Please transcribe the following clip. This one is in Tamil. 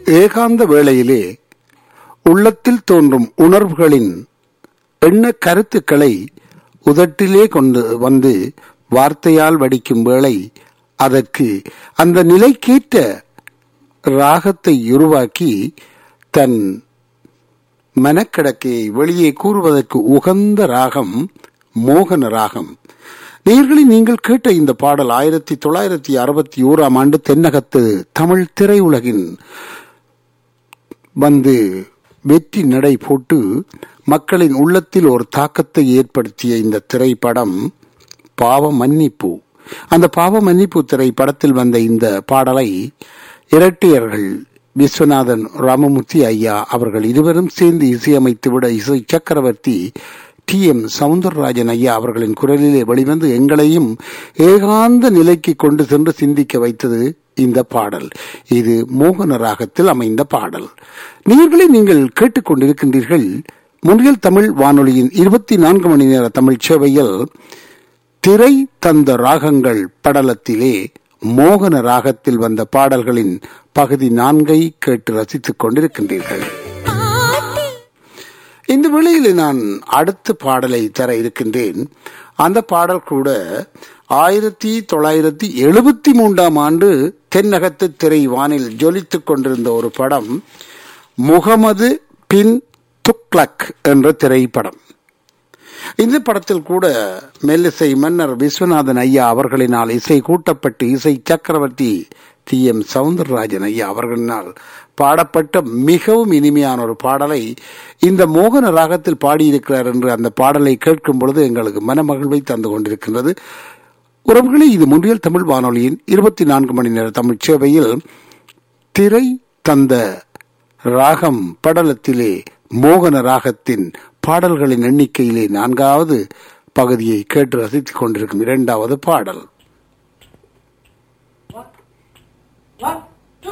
ஏகாந்த வேளையிலே உள்ளத்தில் தோன்றும் உணர்வுகளின் எண்ண கருத்துக்களை உதட்டிலே கொண்டு வந்து வார்த்தையால் வடிக்கும் வேளை அதற்கு அந்த நிலைக்கேற்ற ராகத்தை உருவாக்கி தன் மனக்கிடக்கையை வெளியே கூறுவதற்கு உகந்த ராகம் மோகன ராகம் நேர்களை நீங்கள் கேட்ட இந்த பாடல் ஆயிரத்தி தொள்ளாயிரத்தி அறுபத்தி ஓராம் ஆண்டு தென்னகத்து தமிழ் திரையுலகின் வந்து வெற்றி நடை போட்டு மக்களின் உள்ளத்தில் ஒரு தாக்கத்தை ஏற்படுத்திய இந்த திரைப்படம் பாவ மன்னிப்பு அந்த பாவ மன்னிப்பு திரைப்படத்தில் வந்த இந்த பாடலை இரட்டையர்கள் விஸ்வநாதன் ராமமூர்த்தி ஐயா அவர்கள் இருவரும் சேர்ந்து இசையமைத்து விட இசை சக்கரவர்த்தி டி எம் சவுந்தரராஜன் ஐயா அவர்களின் குரலிலே வெளிவந்து எங்களையும் ஏகாந்த நிலைக்கு கொண்டு சென்று சிந்திக்க வைத்தது இந்த பாடல் இது மோகன ராகத்தில் அமைந்த பாடல் நீங்களே நீங்கள் கேட்டுக்கொண்டிருக்கின்றீர்கள் முன்னில் தமிழ் வானொலியின் இருபத்தி நான்கு மணி நேர தமிழ் சேவையில் திரை தந்த ராகங்கள் படலத்திலே மோகன ராகத்தில் வந்த பாடல்களின் பகுதி நான்கை கேட்டு ரசித்துக் கொண்டிருக்கின்றீர்கள் இந்த வேளையில் நான் அடுத்த பாடலை தர இருக்கின்றேன் அந்த பாடல் கூட ஆயிரத்தி தொள்ளாயிரத்தி எழுபத்தி மூன்றாம் ஆண்டு தென்னகத்து திரை வானில் ஜொலித்துக் கொண்டிருந்த ஒரு படம் முகமது பின் துக்லக் என்ற திரைப்படம் இந்த படத்தில் கூட மெல்லிசை மன்னர் விஸ்வநாதன் ஐயா அவர்களினால் இசை கூட்டப்பட்டு இசை சக்கரவர்த்தி டி எம் சவுந்தரராஜன் ஐயா அவர்களினால் பாடப்பட்ட மிகவும் இனிமையான ஒரு பாடலை இந்த மோகன ராகத்தில் பாடியிருக்கிறார் என்று அந்த பாடலை கேட்கும் பொழுது எங்களுக்கு மனமகிழ்வை தந்து கொண்டிருக்கின்றது உறவுகளே இது முன்றியல் தமிழ் வானொலியின் இருபத்தி நான்கு மணி நேர தமிழ் சேவையில் திரை தந்த ராகம் படலத்திலே மோகன ராகத்தின் பாடல்களின் எண்ணிக்கையிலே நான்காவது பகுதியை கேட்டு ரசித்துக் கொண்டிருக்கும் இரண்டாவது பாடல்